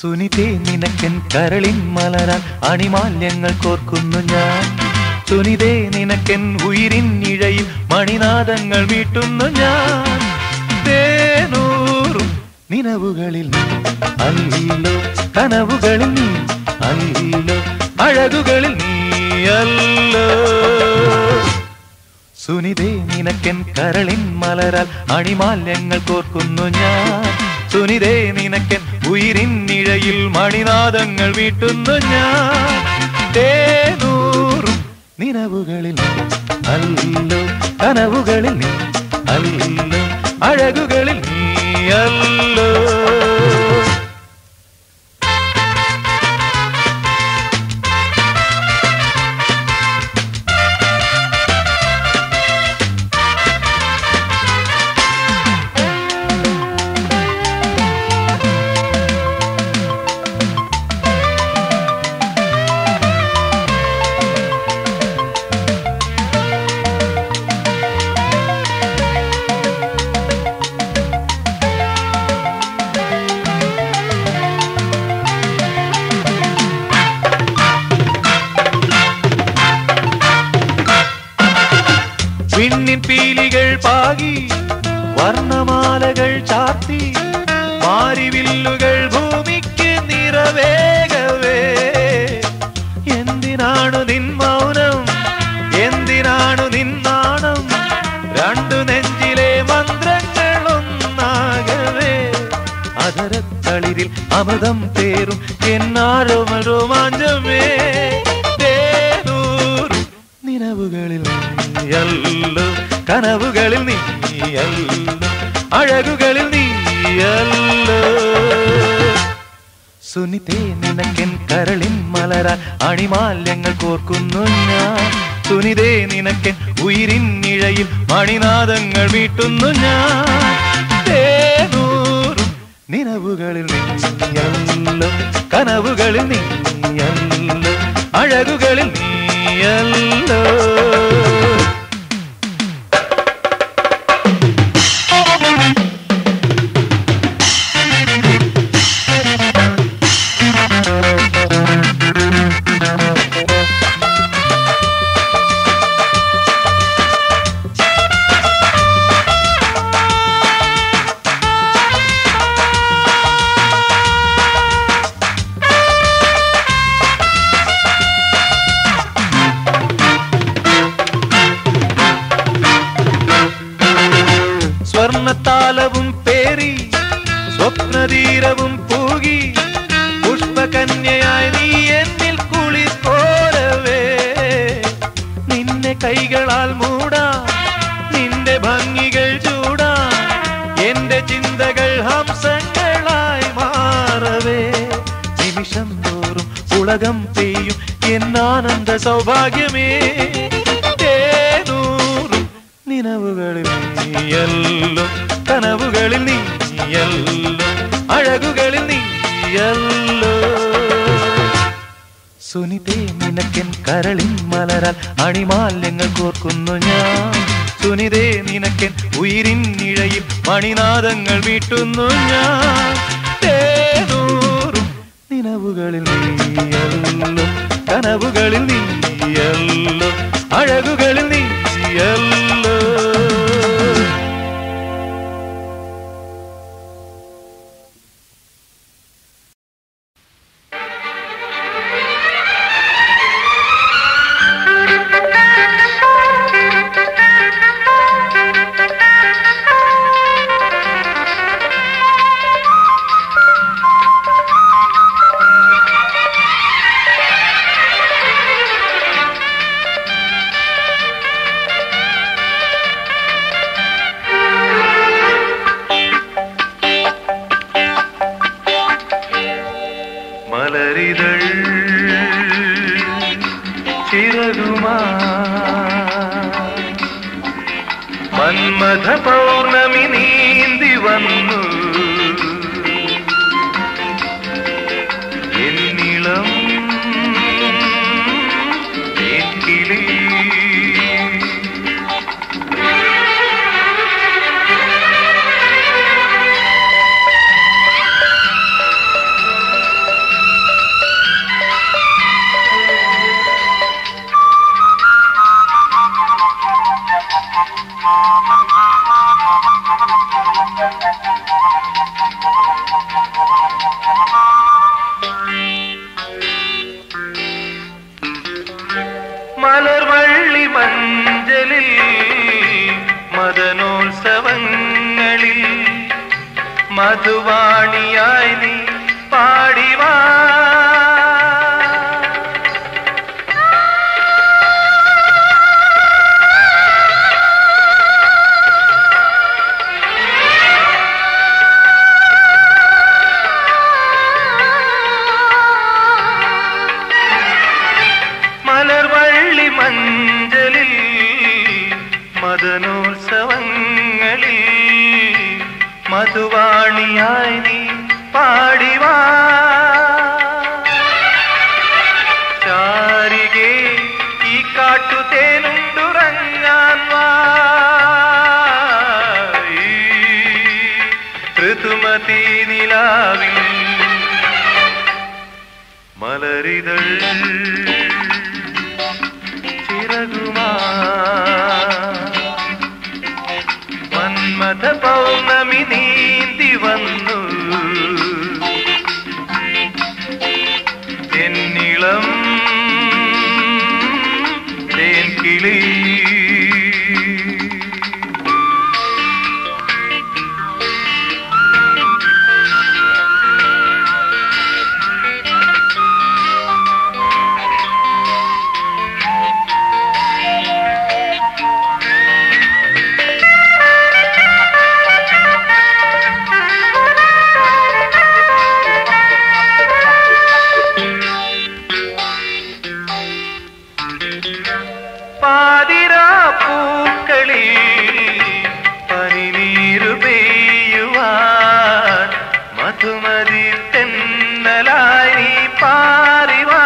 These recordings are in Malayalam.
സുനിതേ നിനക്കൻ കരളിൻ മലരാൻ അണിമാല്യങ്ങൾ കോർക്കുന്നു ഞാൻ സുനിതേ നിനക്കൻ ഉയിരിൻ ഇഴയിൽ മണിനാദങ്ങൾ വീട്ടുന്നു ഞാൻ തേനൂറും നിലവുകളിൽ നീ അല്ലോ കനവുകളിൽ നീ അല്ലോ അഴകുകളിൽ നീ അല്ലോ സുനിതേ നിനക്കൻ കരളിൻ മലരാൽ അണിമാല്യങ്ങൾ കോർക്കുന്നു ഞാൻ സുനിതേ നിനക്കൻ ഉയിരിൻ ഇഴയിൽ മണിനാദങ്ങൾ വീട്ടുന്നു ഞാൻ തേനൂറും നിലവുകളിൽ നീ അല്ലോ കനവുകളിൽ നീ അല്ലോ അഴകുകളിൽ നീ അല്ലോ വിണ്ണിൻ പീലികൾ പാകി വർണ്ണമാലകൾ ചാർത്തി മാരിവില്ലുകൾ ഭൂമിക്ക് നിറവേകവേ എന്തിനാണു നിൻ മൗനം എന്തിനാണു നിൻ നാണം രണ്ടു നെഞ്ചിലെ മന്ത്രങ്ങൾ ഒന്നാകവേ അതരത്തളിരിൽ അമൃതം പേരും എന്നാരോ രോമാഞ്ചമേ തേനൂറും നിലവുകളിൽ നീയല്ലോ കനവുകളിൽ നീയല്ലോ അഴകുകളിൽ നീയല്ലോ സുനിതേ നിനക്കൻ കരളിൻ മലരാൻ അണിമാല്യങ്ങൾ കോർക്കുന്നു ഞാൻ സുനിതേ നിനക്കൻ ഉയിരിൻ ഇഴയിൽ മണിനാദങ്ങൾ വീട്ടുന്നു ഞാൻ തേനൂറും നിലവുകളിൽ നീയല്ലോ കനവുകളിൽ നീയല്ലോ അഴകുകളിൽ നീയല്ലോ സ്വർണത്താലവും പേറി സ്വപ്നതീരവും പൂകി പുഷ്പകന്യയായി നീ എന്നിൽ കുളിർക്കോലവേ നിന്നെ കൈകളാൽ മൂടാ നിന്റെ ഭംഗികൾ ചൂടാ എന്റെ ചിന്തകൾ ഹംസങ്ങളായി മാറവേ നിമിഷം തോറും ഉലകം പെയ്യും എന്നാനന്ദ സൗഭാഗ്യമേ തേനൂറും നിലവുകളിൽ നീയല്ലോ കനവുകളിൽ നീയല്ലോ അഴകുകളിൽ നീയല്ലോ സുനിതേ നിനക്കൻ കരളിൻ മലരാൽ അണിമാല്യങ്ങൾ കോർക്കുന്നു ഞാൻ സുനിതേ നിനക്കൻ ഉയിരിൻ ഇഴയിൽ മണിനാദങ്ങൾ വീട്ടുന്നു ഞാൻ തേനൂറും നിലവുകളിൽ നീയല്ലോ കനവുകളിൽ നീയല്ലോ അഴകുകളിൽ നീയല്ലോ മലരിതൾ ചിറകുമാ മന്മഥ പൗർണമി നീന്തി വന്നു എന്നിളം തേക്കിലി മധുവാണിയായി നീ പാടിവാ മലർവള്ളി മഞ്ചലിൽ മദനോത്സവങ്ങളിൽ മധുവാണിയായി നീ പാടിവാ ചാരികെ ഈ കാട്ടുതേനുണ്ടുറങ്ങാൻ വാ ഈ ഋതുമതി നിലാവിൽ മലരിതൾ ചിറകുമാ മന്മഥ പൗർണമി നീന്തി വന്നു എന്നിളം തേൻകിളി പാതിരാ പൂക്കളിൽ പനിനീരു പെയ്യുവാൻ മധുമതി തെന്നലായി നീ പാറിവാ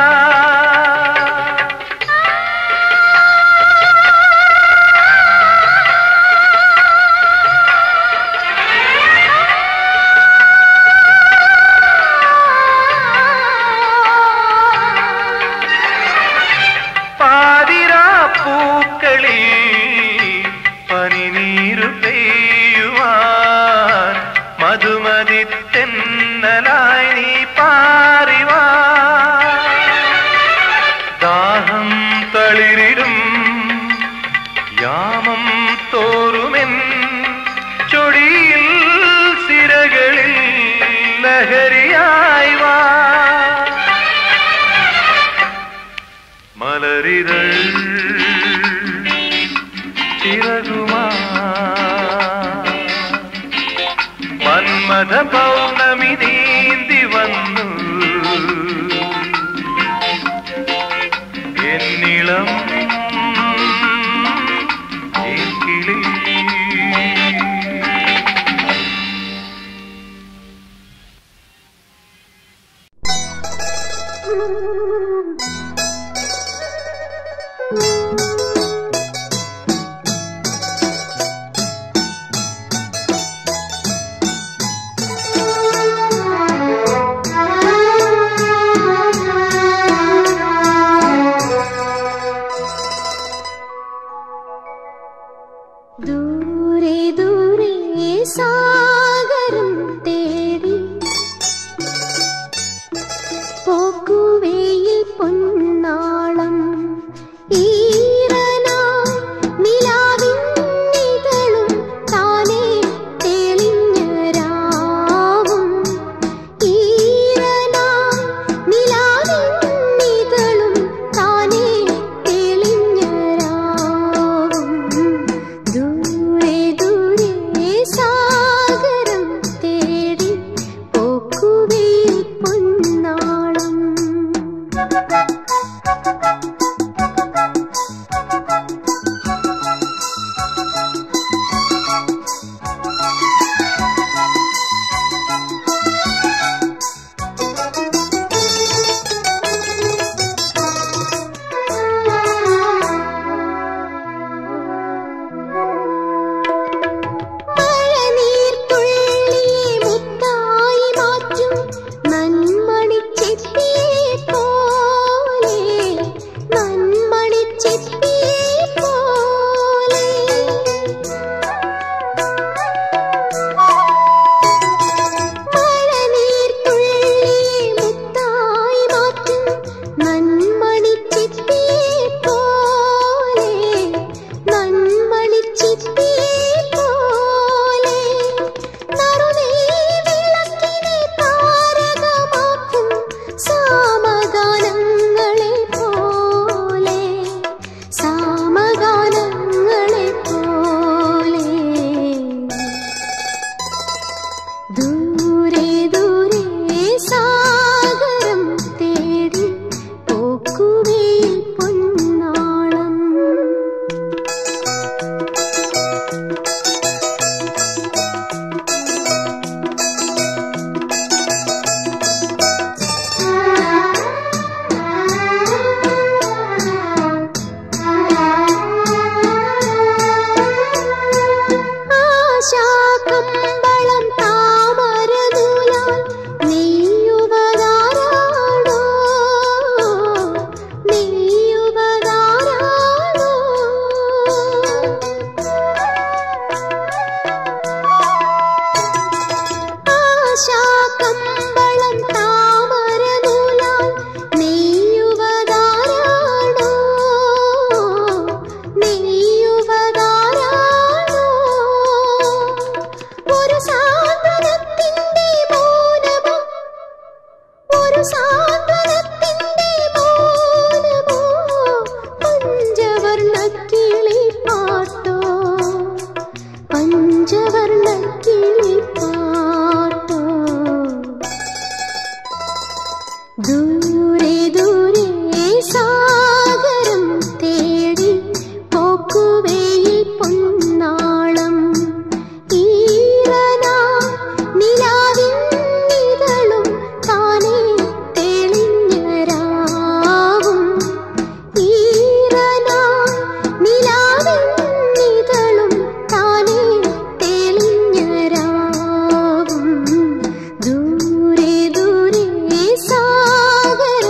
പാതിരാ പൂക്കളിൽ പനിനീരു പെയ്യുവാൻ മധുമതി തെന്നലായി നീ പാറിവാ ദാഹം തളിരിടും യാമം തോറുമെൻ ചൊടിയിൽ സിരകളിൽ ലഹരിയായി വാ മലരിതൾ ചിറകുമാ മന്മഥ പൗർണമി നീന്തി വന്നു എന്നിളം കിളി സാന്ത്വനത്തിന്റെ മൗനമോ പഞ്ചവർണ്ണ കിളി പാട്ടോ പഞ്ചവർണ്ണ കിളി പാട്ടോ ദൂരെ ദൂരെ സാഗരം തേടി പോക്കുവെയിൽ പൊന്നാളം ഈറനാ നിലാവിൻ നിഴലും താനേ തെളിഞ്ഞ രാവും ഈറനാ നിലാവിൻ നിഴലും താനേ തെളിഞ്ഞ രാവും ദൂരെ ദൂരെ സാഗരം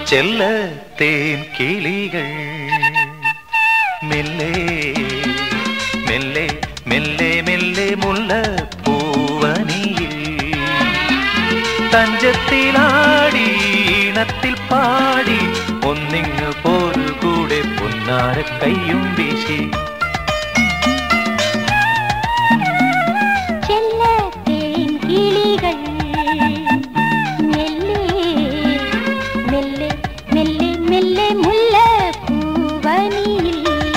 ചെല്ല തേൻ കിളികൾ മെല്ലെ മെല്ലെ മെല്ലെ മെല്ലെ മുല്ല പൂവനിയിൽ തഞ്ചത്തിലാടി ഈണത്തിൽ പാടി ഒന്നിങ്ങ് പോരു കൂടെ പൊന്നാര കയ്യും വീശി ചെല്ലത്തേൻ കിളികൾ മെല്ലെ മെല്ലെ മെല്ലെ മെല്ലെ മുല്ല പൂവനിയിൽ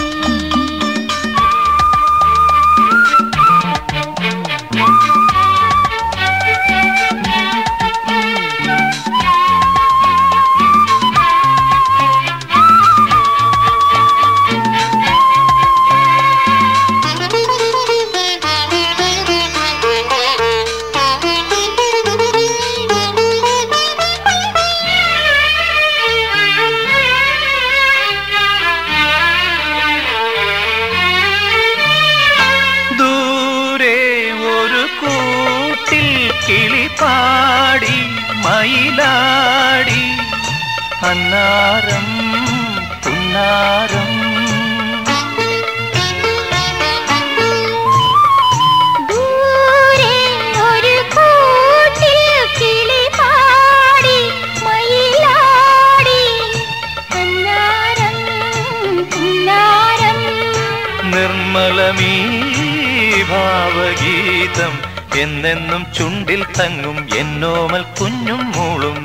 ദൂരെ ഒരു കൂട്ടിൽ കിളി പാടി മയിലാടി അന്നാരം പുന്നാരം ദൂരെ ഒരു കൂട്ടിൽ കിളി പാടി മയിലാടി അന്നാരം പുന്നാരം നിർമ്മലമീ ഭാവഗീതം എന്നെന്നും ചുണ്ടിൽ തങ്ങും എന്നോമൽ കുഞ്ഞും മൂളും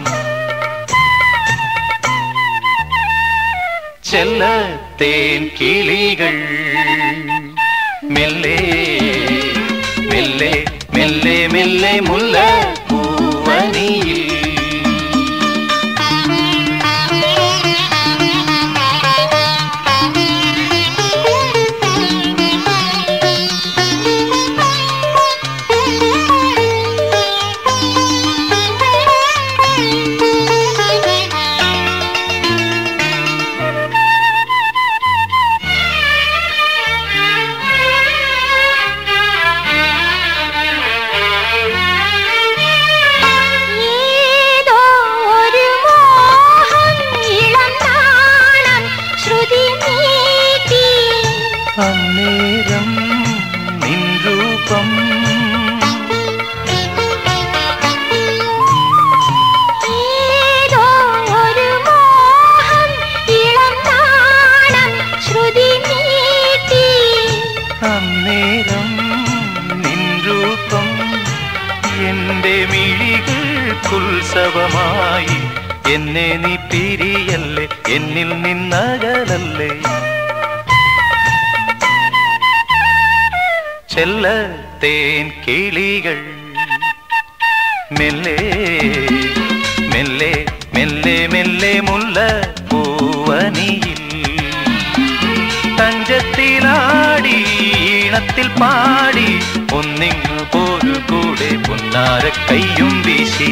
ചെല്ല തേൻ കിളികൾ മെല്ലെ മെല്ലെ മെല്ലെ മെല്ലെ മുല്ല പൂവനിയിൽ ഏതോ ഒരു മോഹം ഇളം നാണം ശ്രുതി നീട്ടി അന്നേരം നിൻ രൂപം ഏതോ ഒരു മോഹം ഇളം നാണം ശ്രുതി നീട്ടി അന്നേരം നിൻ രൂപം എന്റെ മിഴികൾക്കുത്സവമായി എന്നെ നീ പിരിയല്ലേ എന്നിൽ നിന്നകലല്ലേ ചെല്ല തേൻ കിളികൾ മെല്ലെ മെല്ലെ മെല്ലെ മെല്ലെ മുല്ല പൂവനിയിൽ തഞ്ചത്തിലാടി ഈണത്തിൽ പാടി ഒന്നിങ്ങു പോരു കൂടെ പൊന്നാര കയ്യും വീശി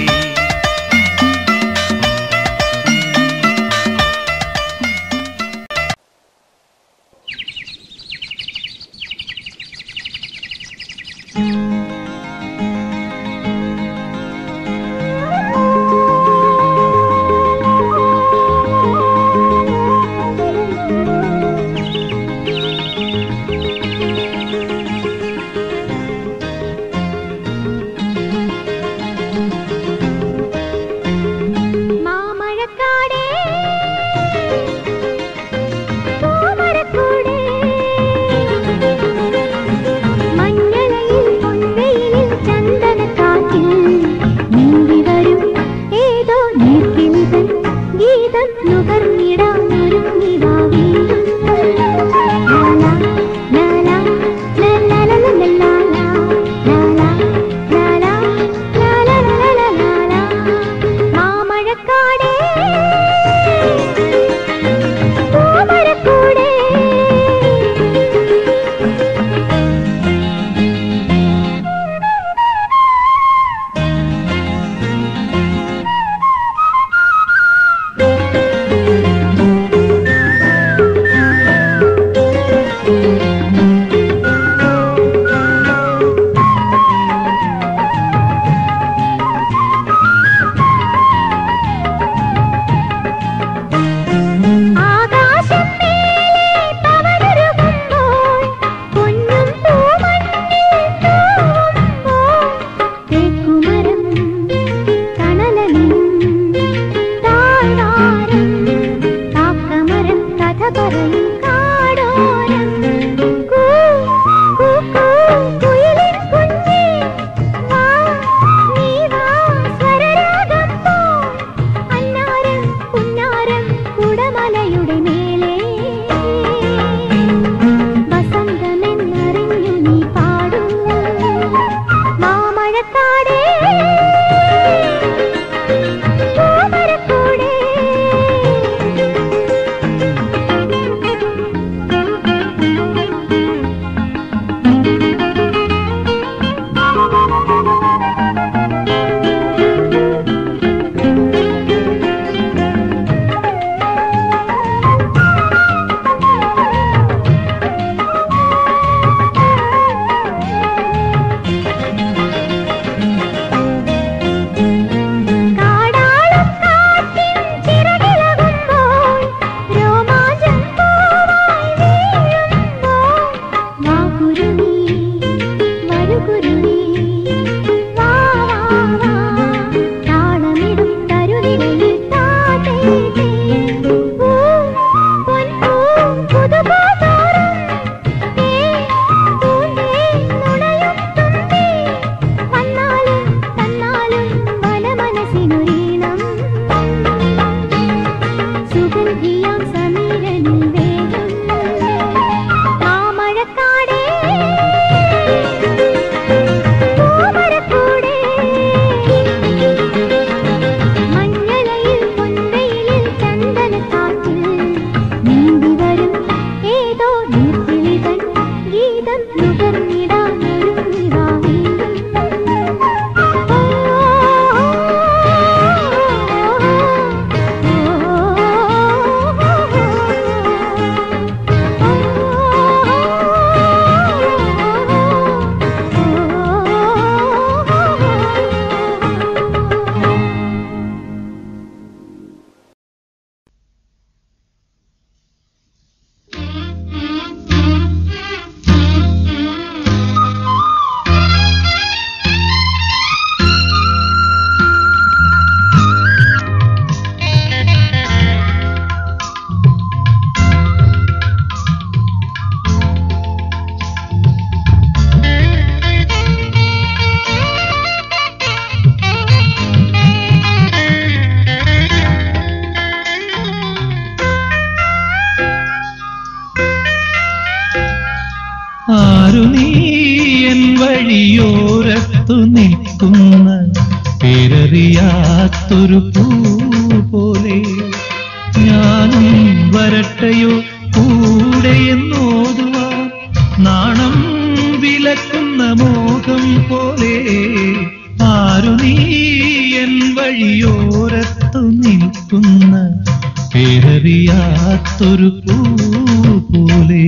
വഴിയോരത്തു നിൽക്കുന്ന പേരറിയാത്തൊരു പൂ പോലെ ഞാനും വരട്ടയോ കൂടെ എന്നോതുവാൻ നാണം വിലക്കുന്ന മോഹം പോലെ ആരു നീ എൻ വഴിയോരത്തു നിൽക്കുന്ന പേരറിയാത്തൊരു പൂ പോലെ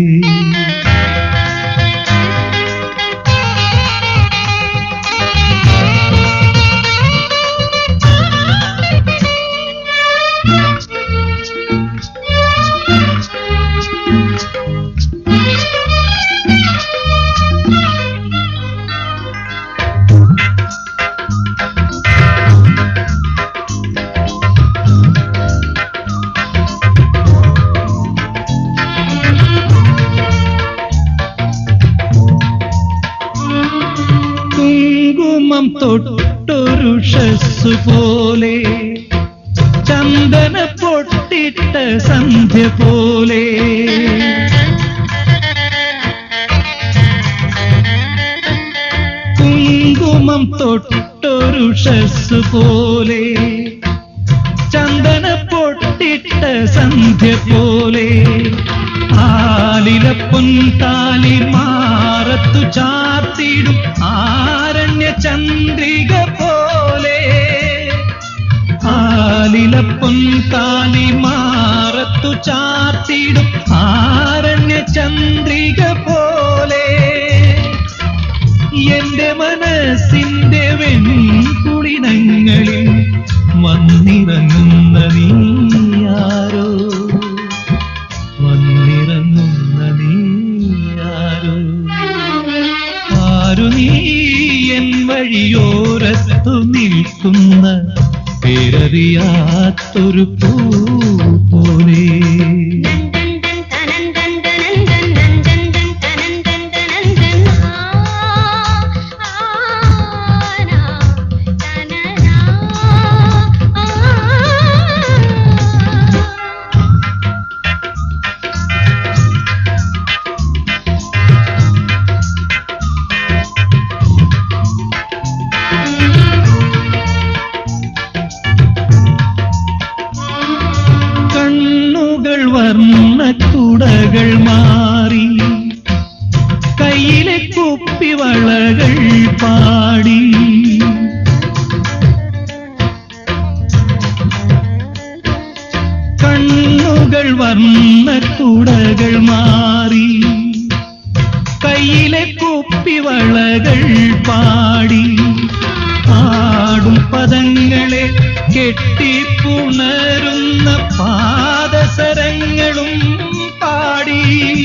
കുങ്കുമം തൊട്ടൊരു ഷസ് പോലെ ചന്ദന പൊട്ടിട്ട സന്ധ്യ പോലെ കുങ്കുമം തൊട്ടൊരു ഷസ് പോലെ ചന്ദന പൊട്ടിട്ട സന്ധ്യ പോലെ ആലില പൊൻതാലി മാറത്തു ചാത്തിടും ആരണ്യ ചന്ദ്രിക പോലെ ആലില പൊൻതാലി മാറത്തു ചാത്തിടും ആരണ്യ ചന്ദ്രിക പോലെ എന്റെ മനസ്സിന്റെ വെൺകുളിനങ്ങളിൽ വന്നിറങ്ങുന്ന നീയാരോ വന്നിറങ്ങുന്ന നീയാരോ ആരു നീ എൻ വഴിയോരത്തു നിൽക്കുന്ന പേരറിയാത്തൊരു പൂ പോലെ കണ്ണുകൾ വർണ്ണക്കുടകൾ മാറി കയ്യിലെ കുപ്പിവളകൾ പാടി കണ്ണുകൾ വർണ്ണക്കുടകൾ മാറി കയ്യിലെ കുപ്പിവളകൾ പാടി ആടും പദങ്ങളെ കെട്ടിപ്പുണരുന്ന പാദസരങ്ങളും പാടി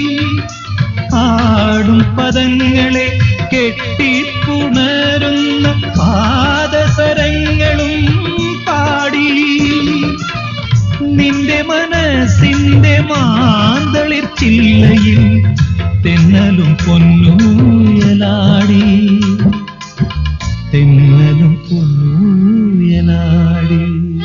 ആടും പദങ്ങളെ കെട്ടിപ്പുണരുന്ന പാദസരങ്ങളും പാടി നിന്റെ മനസ്സിന്റെ മാന്തളിർ ചില്ലയിൽ തെന്നലും പൊന്നൂയലാടി തെന്നലും പൊന്നൂയലാടി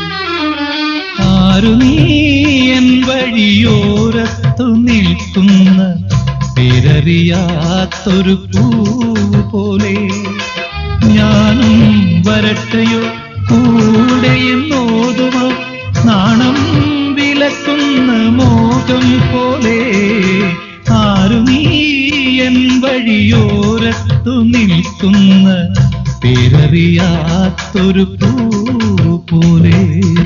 ആരു നീ എൻ വഴിയോരത്തു നിൽക്കുന്ന പേരറിയാത്തൊരു പൂ പോലെ ഞാനും വരട്ടെയോ കൂടെ എന്നോതുമോ നാണം വിലക്കുന്ന മോഹം പോലെ ആരു നീ എൻ വഴിയോരത്തു നിൽക്കുന്ന പേരറിയാത്തൊരു പൂ പോലെ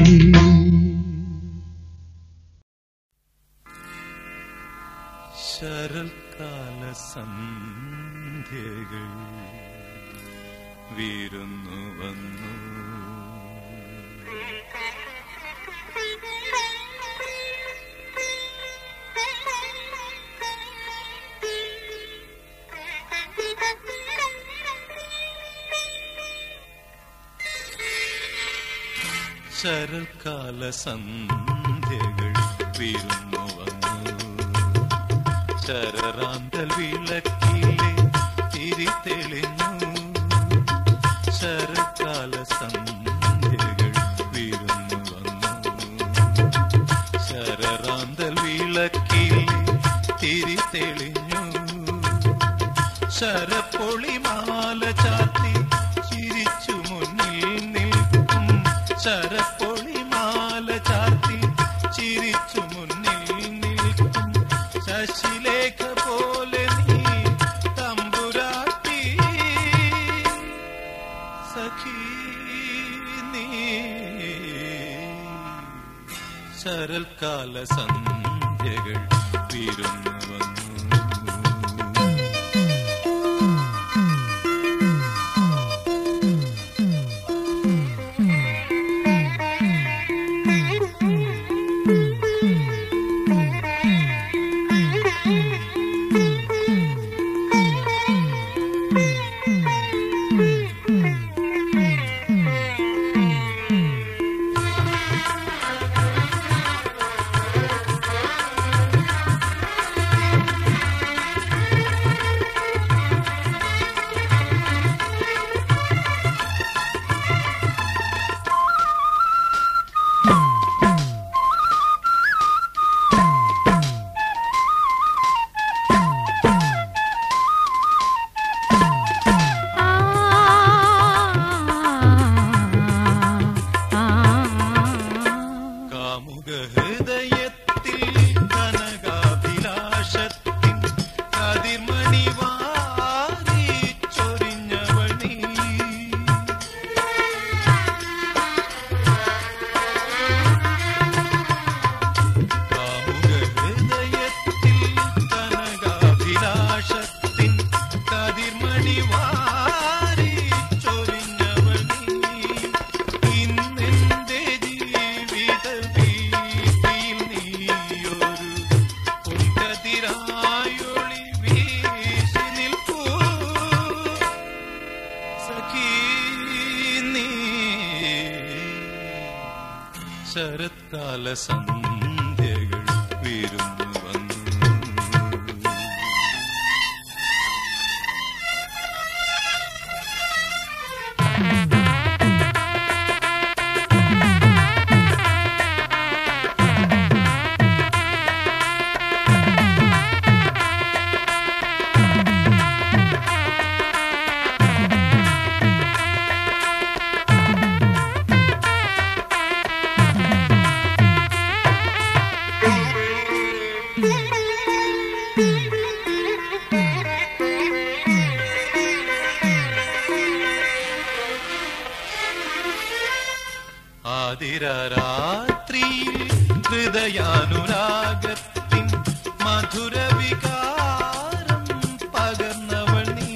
ശരൽക്കാല സന്ധ്യകൾ വീരുന്നു വന്നു ശരൽക്കാല സന്ധ്യകൾ വീരുന്നു വന്നു ശരറാന്തൽ വിളക്കിലെ തിരി തെളിഞ്ഞു ശരൽക്കാല സന്ധ്യകൾ വീരുന്നു വന്നു ശരറാന്തൽ വിളക്കിലെ തിരി തെളിഞ്ഞു ശരപ്പൊളിമാല ചാത്തി ശരപ്പൊളിമാല ചാർത്തി ചിരിച്ചു മുന്നിൽ നിൽക്കും ശശിലേഖ പോലെ നീ തമ്പുരാട്ടി സഖീ നീ ശരൽക്കാല സന്ധ്യകൾ വിരുന്നു വന്നു കാമുക ഹൃദയത്തിൽ കനകാഭിലാഷത്തിൻ കതിർമണി വാരി ചൊരിഞ്ഞവണി കാമുക ഹൃദയത്തിൽ കനകാഭിലാഷത്തിൻ കതിർമണി വാരി ചൊരിഞ്ഞവണി ഇന്നെന്റെ ജീവിത വീതിയിൽ നീയൊരു പൊൻകതിരായൊളി വീശി നിൽക്കൂ സഖീ നീ ശരത്കാല സന്ധ്യകൾ വിരുന്നു വന്നു ആതിരരാത്രിയിൽ ഹൃദയാനുരാഗത്തിൻ മധുരവികാരം പകർന്നവൾ നീ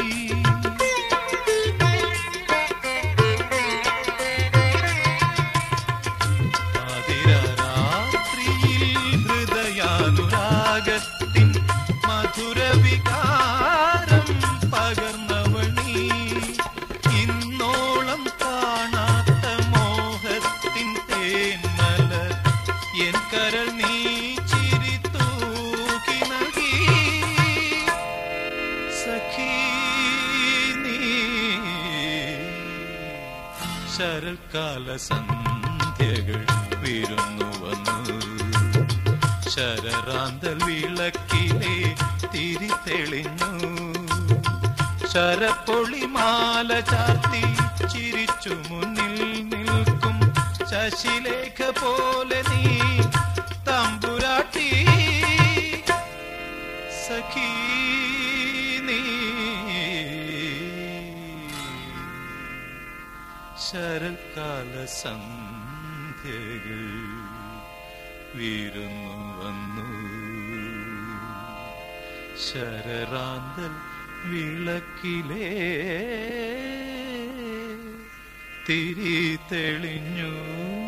ആതിരരാത്രിയിൽ ഹൃദയാനുരാഗത്തിൻ മധുരവികാരം പകർന്നവൾ നീ ഇന്നോളം കാണാത്ത മോഹത്തിൻ തേന്മല എൻ കരൾ നീ ചിരി തൂക്കി നൽകി സഖീ നീ ശരൽക്കാല സന്ധ്യകൾ വിരുന്നു വന്നു ശരറാന്തൽ വിളക്കിലെ തിരി തെളിഞ്ഞു ശരപ്പൊളിമാല ചാർത്തി ചിരിച്ചു മുന്നിൽ നിൽക്കും ശശിലേഖ പോലെ നീ തമ്പുരാട്ടി സഖീ നീ ശരൽക്കാല സന്ധ്യകൾ വിരുന്നു വന്നു ശരറാന്തൽ വിളക്കിലേ തിരി തെളിഞ്ഞു